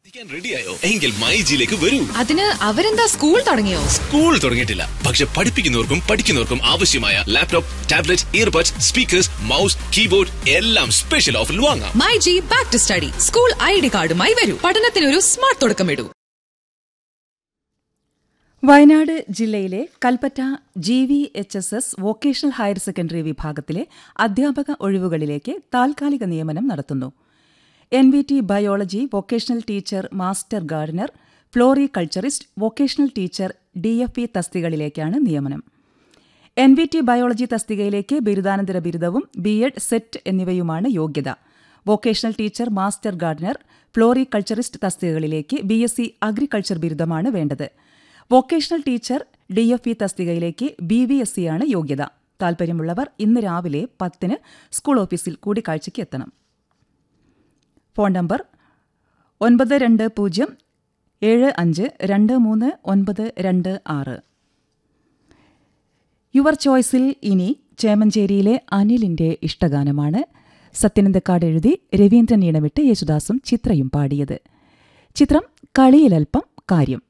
പഠിക്കാൻ റെഡിയായോ എങ്കിൽ മൈജിയിലേക്ക് വരൂ അതിന് അവരെന്താ സ്കൂൾ തുടങ്ങിയോ സ്കൂൾ തുടങ്ങിയിട്ടില്ല പക്ഷെ പഠിപ്പിക്കുന്നവർക്കും പഠിക്കുന്നവർക്കും ആവശ്യമായ laptop tablet earbuds speakers mouse keyboard എല്ലാം സ്പെഷ്യൽ ഓഫറിൽ വാങ്ങാം myG back to study school I D കാർഡുമായി വരൂ പഠനത്തിനൊരു സ്മാർട്ട് തുടക്കമിടൂ വയനാട് ജില്ലയിലെ Kalpetta G V H S S vocational higher secondary വിഭാഗത്തിലെ അധ്യാപക ഒഴിവുകളിലേക്ക് താൽക്കാലിക നിയമനം നടത്തുന്നു N V T biology vocational teacher master gardener floriculturist vocational teacher D F E തസ്തികകളിലേക്കാണ് നിയമനം എൻ വി ടി ബയോളജി തസ്തികയിലേക്ക് ബിരുദാനന്തര ബിരുദവും ബി എഡ് സെറ്റ് എന്നിവയുമാണ് യോഗ്യത vocational teacher master gardener floriculturist തസ്തികകളിലേക്ക് ബി എസ് സി അഗ്രികൾച്ചർ ബിരുദമാണ് വേണ്ടത് vocational teacher D F E തസ്തികയിലേക്ക് ബി വി എസ് സിയാണ് യോഗ്യത താൽപ്പര്യമുള്ളവർ ഇന്ന് രാവിലെ പത്തിന് സ്കൂൾ ഓഫീസിൽ കൂടിക്കാഴ്ചയ്ക്ക് എത്തണം ഫോൺ നമ്പർ ഒൻപത് രണ്ട് പൂജ്യം ഏഴ് അഞ്ച് രണ്ട് മൂന്ന് ഒൻപത് രണ്ട് ആറ് യുവർ ചോയ്സിൽ ഇനി ചേമഞ്ചേരിയിലെ അനിലിന്റെ ഇഷ്ടഗാനമാണ് സത്യനന്ദക്കാട് എഴുതി രവീന്ദ്രൻ ഈണമിട്ട് യേശുദാസും ചിത്രയും പാടിയത് ചിത്രം കളിയിലൽപ്പം കാര്യം